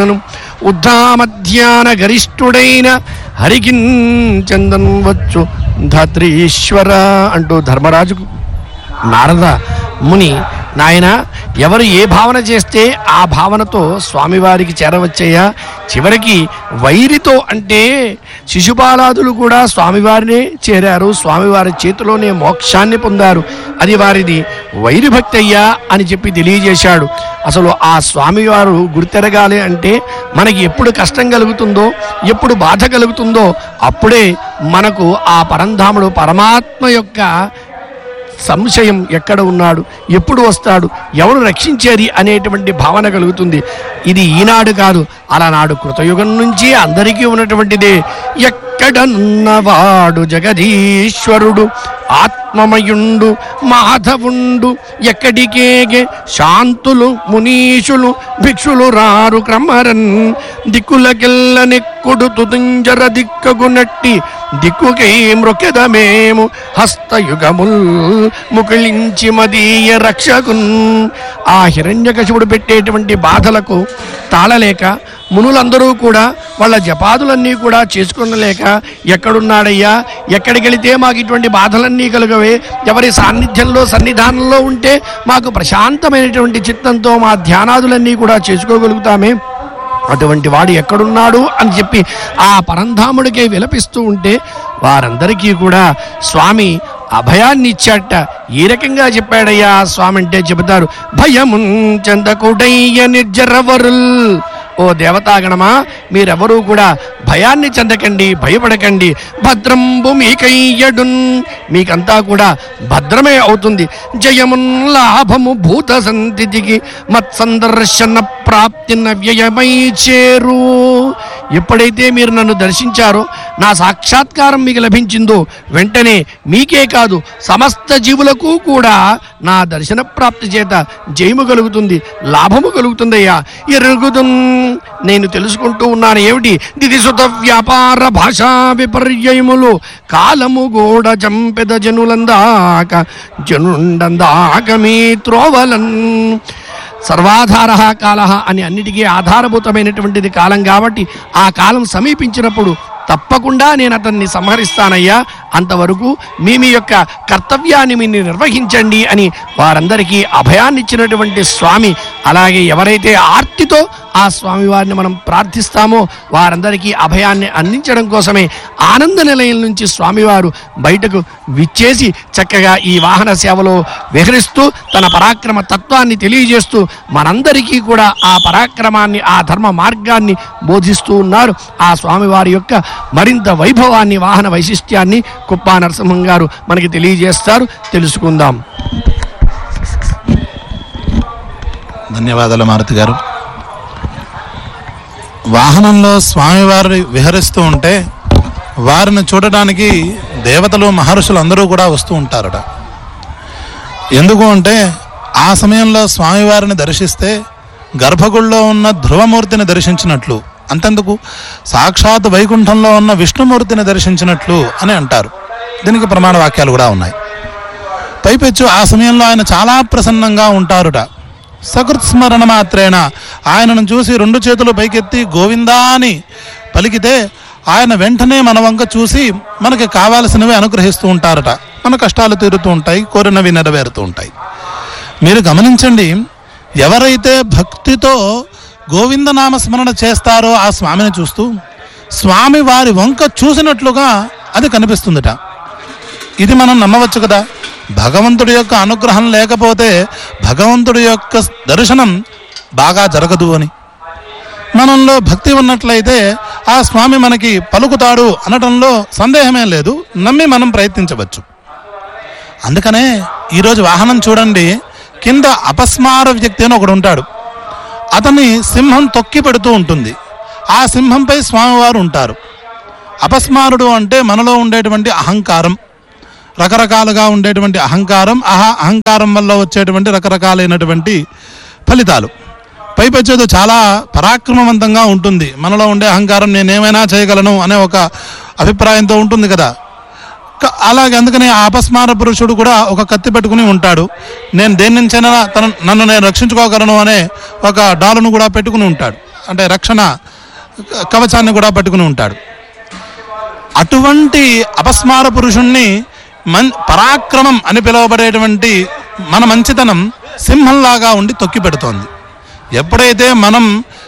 ఉద్ధామధ్యాన గరిష్ఠుడైన హరికిన్ చందన్ వచ్చు ధాత్రీశ్వర అంటూ ధర్మరాజుకు నారద ముని నాయన ఎవరు ఏ భావన చేస్తే ఆ భావనతో స్వామివారికి చేరవచ్చయ్యా చివరికి వైరితో అంటే శిశుపాలాదులు కూడా స్వామివారినే చేరారు స్వామివారి చేతిలోనే మోక్షాన్ని పొందారు అది వారిది వైరి భక్తి అయ్యా అని చెప్పి తెలియజేశాడు అసలు ఆ స్వామివారు గుర్తెరగాలి అంటే మనకి ఎప్పుడు కష్టం కలుగుతుందో ఎప్పుడు బాధ కలుగుతుందో అప్పుడే మనకు ఆ పరంధాముడు పరమాత్మ యొక్క సంశయం ఎక్కడ ఉన్నాడు ఎప్పుడు వస్తాడు ఎవరు రక్షించేది అనేటువంటి భావన కలుగుతుంది ఇది ఈనాడు కాదు అలనాడు కృతయుగం నుంచి అందరికీ ఉన్నటువంటిదే ఎక్కడనున్నవాడు జగదీశ్వరుడు ఆత్మమయుండు మాధవుండు ఎక్కడికేగే శాంతులు మునీషులు భిక్షులు రారు క్రమరన్ దిక్కులకెల్ల నెక్కుడు తుతుంజర దిక్కగునట్టి దిక్కుకై మృకెదమేము హస్తయుగముల్ ముకుళించి మదీయ రక్షకున్ ఆ హిరణ్యకశిపుడు పెట్టేటువంటి బాధలకు తాళలేక మునులందరూ కూడా వాళ్ళ జపాదులన్నీ కూడా చేసుకునలేక ఎక్కడున్నాడయ్యా ఎక్కడికి వెళితే మాకు ఇటువంటి బాధలన్నీ కలుగవే ఎవరి సాన్నిధ్యంలో సన్నిధానంలో ఉంటే మాకు ప్రశాంతమైనటువంటి చిత్తంతో మా ధ్యానాదులన్నీ కూడా చేసుకోగలుగుతామే అటువంటి వాడు ఎక్కడున్నాడు అని చెప్పి ఆ పరంధాముడికే విలపిస్తూ ఉంటే వారందరికీ కూడా స్వామి అభయాన్ని ఇచ్చాట ఏ రకంగా చెప్పాడయ్యా ఆ స్వామి అంటే చెబుతారు భయమున్ చందకుడయ్య నిర్జరవరుల్ ఓ దేవతాగణమా మీరెవరూ కూడా భయాన్ని చెందకండి భయపడకండి భద్రంబు మీకయ్యడున్ మీకంతా కూడా భద్రమే అవుతుంది జయమున్ లాభము భూత సంతికి మత్సందర్శన ప్రాప్తి నవ్యయమై చేరు ఎప్పుడైతే మీరు నన్ను దర్శించారో నా సాక్షాత్కారం మీకు లభించిందో వెంటనే మీకే కాదు సమస్త జీవులకు కూడా నా దర్శన ప్రాప్తి చేత జయము కలుగుతుంది లాభము కలుగుతుందయ్యా ఎరుగుదు నేను తెలుసుకుంటూ ఉన్నాను ఏమిటి దిదిసుత వ్యాపార భాషా విపర్యయములు కాలము గోడ చంపెద జనులందాక జనుండందాక మీ త్రోవలన్ సర్వాధార కాల అని అన్నిటికీ ఆధారభూతమైనటువంటిది కాలం కాబట్టి ఆ కాలం సమీపించినప్పుడు తప్పకుండా నేను అతన్ని సంహరిస్తానయ్యా అంతవరకు మీ మీ యొక్క కర్తవ్యాన్ని మీరు నిర్వహించండి అని వారందరికీ అభయాన్ని ఇచ్చినటువంటి స్వామి అలాగే ఎవరైతే ఆర్తితో ఆ స్వామి వారిని మనం ప్రార్థిస్తామో వారందరికీ అభయాన్ని అందించడం కోసమే ఆనంద నిలయం నుంచి స్వామివారు బయటకు విచ్చేసి చక్కగా ఈ వాహన సేవలో విహరిస్తూ తన పరాక్రమ తత్వాన్ని తెలియజేస్తూ మనందరికీ కూడా ఆ పరాక్రమాన్ని ఆ ధర్మ మార్గాన్ని బోధిస్తూ ఉన్నారు ఆ స్వామివారి యొక్క మరింత వైభవాన్ని వాహన వైశిష్ట్యాన్ని కుప్పా నరసింహం గారు మనకి తెలియజేస్తారు తెలుసుకుందాం ధన్యవాదాలు మారుతి గారు వాహనంలో స్వామివారు విహరిస్తూ ఉంటే వారిని చూడడానికి దేవతలు మహర్షులు అందరూ కూడా వస్తూ ఉంటారట ఎందుకు అంటే ఆ సమయంలో స్వామివారిని దర్శిస్తే గర్భగుడిలో ఉన్న ధ్రువమూర్తిని దర్శించినట్లు అంతెందుకు సాక్షాత్ వైకుంఠంలో ఉన్న విష్ణుమూర్తిని దర్శించినట్లు అని అంటారు దీనికి ప్రమాణ వాక్యాలు కూడా ఉన్నాయి పైపెచ్చు ఆ సమయంలో ఆయన చాలా ప్రసన్నంగా ఉంటారుట సకృత్ స్మరణ మాత్రేన ఆయనను చూసి రెండు చేతులు పైకెత్తి గోవిందా అని పలికితే ఆయన వెంటనే మన వంక చూసి మనకి కావాల్సినవి అనుగ్రహిస్తూ ఉంటారట మన కష్టాలు తీరుతూ ఉంటాయి కోరినవి నెరవేరుతూ ఉంటాయి మీరు గమనించండి ఎవరైతే భక్తితో గోవిందనామ స్మరణ చేస్తారో ఆ స్వామిని చూస్తూ స్వామి వారి వంక చూసినట్లుగా అది కనిపిస్తుందిట ఇది మనం నమ్మవచ్చు కదా భగవంతుడి యొక్క అనుగ్రహం లేకపోతే భగవంతుడి యొక్క దర్శనం బాగా జరగదు అని మనంలో భక్తి ఉన్నట్లయితే ఆ స్వామి మనకి పలుకుతాడు అనటంలో సందేహమే లేదు నమ్మి మనం ప్రయత్నించవచ్చు అందుకనే ఈరోజు వాహనం చూడండి కింద అపస్మార వ్యక్తి అని ఒకడు ఉంటాడు అతన్ని సింహం తొక్కి పెడుతూ ఉంటుంది ఆ సింహంపై స్వామివారు ఉంటారు అపస్మారుడు అంటే మనలో ఉండేటువంటి అహంకారం రకరకాలుగా ఉండేటువంటి అహంకారం అహ అహంకారం వల్ల వచ్చేటువంటి రకరకాలైనటువంటి ఫలితాలు పైపెచ్చేది చాలా పరాక్రమవంతంగా ఉంటుంది మనలో ఉండే అహంకారం నేనేమైనా చేయగలను అనే ఒక అభిప్రాయంతో ఉంటుంది కదా క- అలాగే అందుకని ఆ అపస్మార పురుషుడు కూడా ఒక కత్తి పెట్టుకుని ఉంటాడు నేను దేని నుంచైనా తన నన్ను నేను రక్షించుకోగలను అనే ఒక డాలును కూడా పెట్టుకుని ఉంటాడు అంటే రక్షణ కవచాన్ని కూడా పట్టుకుని ఉంటాడు అటువంటి అపస్మార పురుషుణ్ణి మన్ పరాక్రమం అని పిలువబడేటువంటి మన మంచితనం సింహంలాగా ఉండి తొక్కి పెడుతోంది ఎప్పుడైతే మనం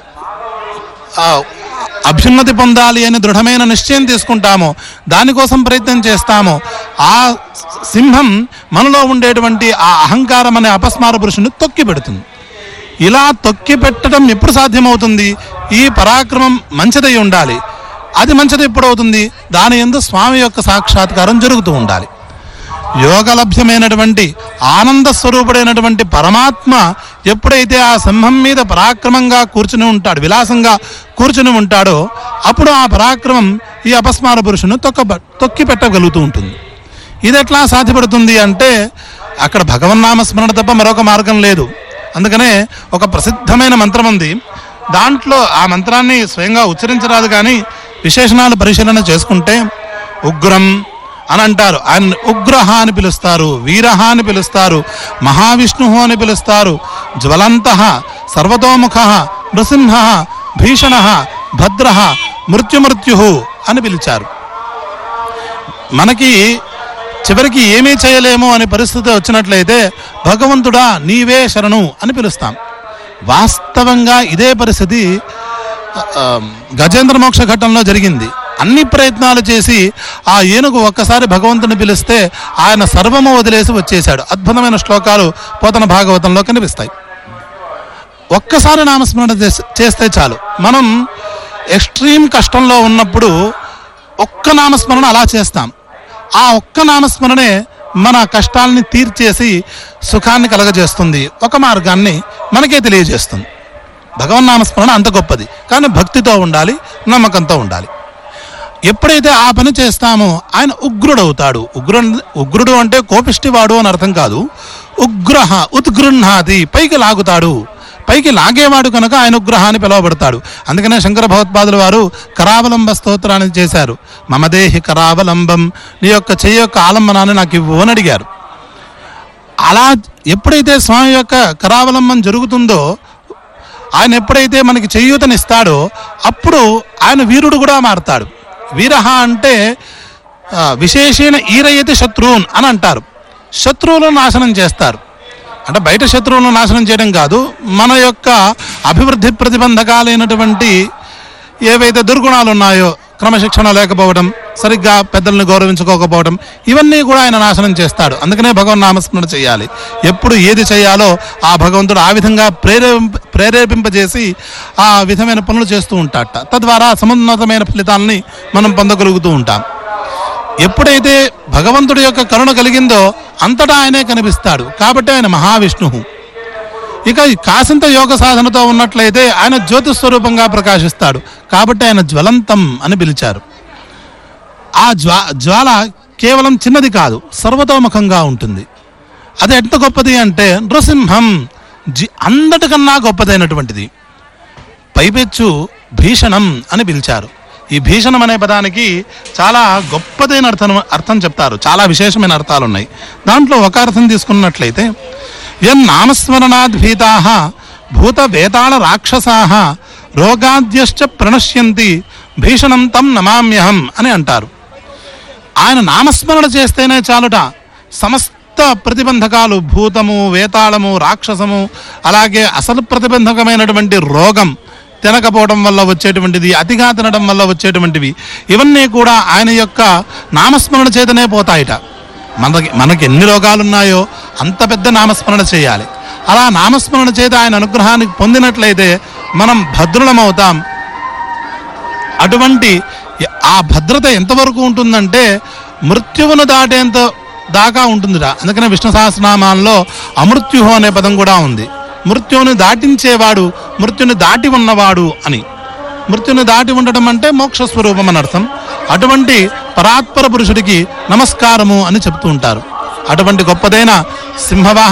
ఆ, అభ్యున్నతి పొందాలి అని దృఢమైన నిశ్చయం తీసుకుంటామో దానికోసం ప్రయత్నం చేస్తామో ఆ సింహం మనలో ఉండేటువంటి ఆ అహంకారం అనే అపస్మార పురుషుని తొక్కి పెడుతుంది ఇలా తొక్కి పెట్టడం ఎప్పుడు సాధ్యమవుతుంది ఈ పరాక్రమం మంచిదై ఉండాలి అది మంచిది ఎప్పుడు అవుతుంది దాని ఎందు స్వామి యొక్క సాక్షాత్కారం జరుగుతూ ఉండాలి యోగలభ్యమైనటువంటి ఆనంద స్వరూపుడైనటువంటి పరమాత్మ ఎప్పుడైతే ఆ సింహం మీద పరాక్రమంగా కూర్చుని ఉంటాడు విలాసంగా కూర్చుని ఉంటాడో అప్పుడు ఆ పరాక్రమం ఈ అపస్మార పురుషుని తొక్క తొక్కి పెట్టగలుగుతూ ఉంటుంది ఇది ఎట్లా సాధ్యపడుతుంది అంటే అక్కడ భగవన్నామ స్మరణ తప్ప మరొక మార్గం లేదు అందుకనే ఒక ప్రసిద్ధమైన మంత్రం ఉంది దాంట్లో ఆ మంత్రాన్ని స్వయంగా ఉచ్చరించరాదు కానీ విశేషణాలు పరిశీలన చేసుకుంటే ఉగ్రం అని అంటారు ఆయన ఉగ్రహ అని పిలుస్తారు వీరహ అని పిలుస్తారు మహావిష్ణు అని పిలుస్తారు జ్వలంత సర్వతోముఖ నృసింహ భీషణ భద్ర మృత్యుమృత్యు అని పిలిచారు మనకి చివరికి ఏమీ చేయలేము అనే పరిస్థితి వచ్చినట్లయితే భగవంతుడా నీవే శరణు అని పిలుస్తాం వాస్తవంగా ఇదే పరిస్థితి ఆ, గజేంద్ర మోక్ష ఘట్టంలో జరిగింది అన్ని ప్రయత్నాలు చేసి ఆ ఏనుగు ఒక్కసారి భగవంతుని పిలిస్తే ఆయన సర్వము వదిలేసి వచ్చేశాడు అద్భుతమైన శ్లోకాలు పోతన భాగవతంలో కనిపిస్తాయి ఒక్కసారి నామస్మరణ చేస్- చేస్తే చాలు మనం ఎక్స్ట్రీమ్ కష్టంలో ఉన్నప్పుడు ఒక్క నామస్మరణ అలా చేస్తాం ఆ ఒక్క నామస్మరణే మన కష్టాలని తీర్చేసి సుఖాన్ని కలగజేస్తుంది ఒక మార్గాన్ని మనకే తెలియజేస్తుంది భగవన్ నామస్మరణ అంత గొప్పది కానీ భక్తితో ఉండాలి నమ్మకంతో ఉండాలి ఎప్పుడైతే ఆ పని చేస్తామో ఆయన ఉగ్రుడవుతాడు ఉగ్రు ఉగ్రుడు అంటే కోపిష్టివాడు అని అర్థం కాదు ఉగ్రహ ఉద్గృహ్ణాది పైకి లాగుతాడు పైకి లాగేవాడు కనుక ఆయన ఉగ్రహ అని పిలువబడతాడు అందుకనే శంకర భగవత్పాదుల వారు కరావలంబ స్తోత్రాన్ని చేశారు మమదేహి కరావలంబం నీ యొక్క చెయ్యి యొక్క ఆలంబనాన్ని నాకు ఇవ్వు అని అడిగారు అలా ఎప్పుడైతే స్వామి యొక్క కరావలంబం జరుగుతుందో ఆయన ఎప్పుడైతే మనకి చేయూతనిస్తాడో అప్పుడు ఆయన వీరుడు కూడా మారతాడు వీరహ అంటే ఆ, విశేషణ ఈరయ్యతి శత్రువున్ అని అంటారు శత్రువులను నాశనం చేస్తారు అంటే బయట శత్రువులను నాశనం చేయడం కాదు మన యొక్క అభివృద్ధి ప్రతిబంధకాలైనటువంటి ఏవైతే దుర్గుణాలు ఉన్నాయో క్రమశిక్షణ లేకపోవడం సరిగ్గా పెద్దల్ని గౌరవించుకోకపోవడం ఇవన్నీ కూడా ఆయన నాశనం చేస్తాడు అందుకనే భగవన్ నామస్మరణ చేయాలి ఎప్పుడు ఏది చేయాలో ఆ భగవంతుడు ఆ విధంగా ప్రేరేపింప ప్రేరేపింపజేసి ఆ విధమైన పనులు చేస్తూ ఉంటాడట తద్వారా సమున్నతమైన ఫలితాలని మనం పొందగలుగుతూ ఉంటాం ఎప్పుడైతే భగవంతుడి యొక్క కరుణ కలిగిందో అంతటా ఆయనే కనిపిస్తాడు కాబట్టి ఆయన మహావిష్ణువు ఇక ఈ కాసింత యోగ సాధనతో ఉన్నట్లయితే ఆయన జ్యోతి స్వరూపంగా ప్రకాశిస్తాడు కాబట్టి ఆయన జ్వలంతం అని పిలిచారు ఆ జ్వా జ్వాల కేవలం చిన్నది కాదు సర్వతోముఖంగా ఉంటుంది అది ఎంత గొప్పది అంటే నృసింహం జి అందటికన్నా గొప్పదైనటువంటిది పైపెచ్చు భీషణం అని పిలిచారు ఈ భీషణం అనే పదానికి చాలా గొప్పదైన అర్థం అర్థం చెప్తారు చాలా విశేషమైన అర్థాలు ఉన్నాయి దాంట్లో ఒక అర్థం తీసుకున్నట్లయితే ఎన్ నామస్మరణాద్ భీతా భూత వేతాళ రాక్షసా రోగాద్యశ్చ ప్రణశ్యంతి భీషణం తం నమామ్యహం అని అంటారు ఆయన నామస్మరణ చేస్తేనే చాలుట సమస్త ప్రతిబంధకాలు భూతము వేతాళము రాక్షసము అలాగే అసలు ప్రతిబంధకమైనటువంటి రోగం తినకపోవడం వల్ల వచ్చేటువంటిది అతిగా తినడం వల్ల వచ్చేటువంటివి ఇవన్నీ కూడా ఆయన యొక్క నామస్మరణ చేతనే పోతాయిట మనకి మనకి ఎన్ని రోగాలు ఉన్నాయో అంత పెద్ద నామస్మరణ చేయాలి అలా నామస్మరణ చేత ఆయన అనుగ్రహానికి పొందినట్లయితే మనం భద్రులమవుతాం అటువంటి ఆ భద్రత ఎంతవరకు ఉంటుందంటే మృత్యువును దాటేంత దాకా ఉంటుందిరా అందుకనే విష్ణు సహస్రనామాల్లో అమృత్యుహో అనే పదం కూడా ఉంది మృత్యువుని దాటించేవాడు మృత్యుని దాటి ఉన్నవాడు అని మృత్యుని దాటి ఉండటం అంటే మోక్ష స్వరూపం అని అర్థం అటువంటి పరాత్పర పురుషుడికి నమస్కారము అని చెప్తూ ఉంటారు అటువంటి గొప్పదైన సింహవాహ